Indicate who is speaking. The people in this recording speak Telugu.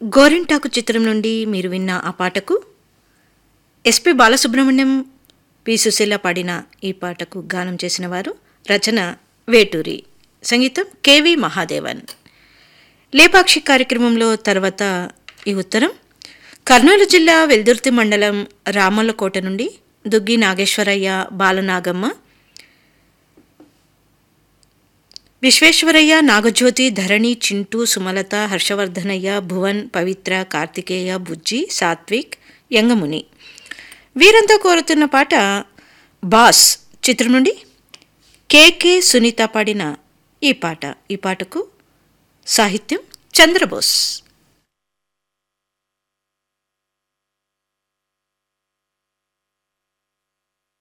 Speaker 1: గోరింటాకు చిత్రం నుండి మీరు విన్న ఆ పాటకు ఎస్పి బాలసుబ్రహ్మణ్యం పి సుశీల పాడిన ఈ పాటకు గానం చేసిన వారు రచన వేటూరి సంగీతం కెవి మహాదేవన్ లేపాక్షి కార్యక్రమంలో తర్వాత ఈ ఉత్తరం కర్నూలు జిల్లా వెల్దుర్తి మండలం రామల్లకోట నుండి దుగ్గి నాగేశ్వరయ్య బాలనాగమ్మ విశ్వేశ్వరయ్య నాగజ్యోతి ధరణి చింటూ సుమలత హర్షవర్ధనయ్య భువన్ పవిత్ర కార్తికేయ బుజ్జి సాత్విక్ యంగముని వీరంతా కోరుతున్న పాట బాస్ చిత్రం నుండి కేకే సునీత పాడిన ఈ పాట ఈ పాటకు సాహిత్యం చంద్రబోస్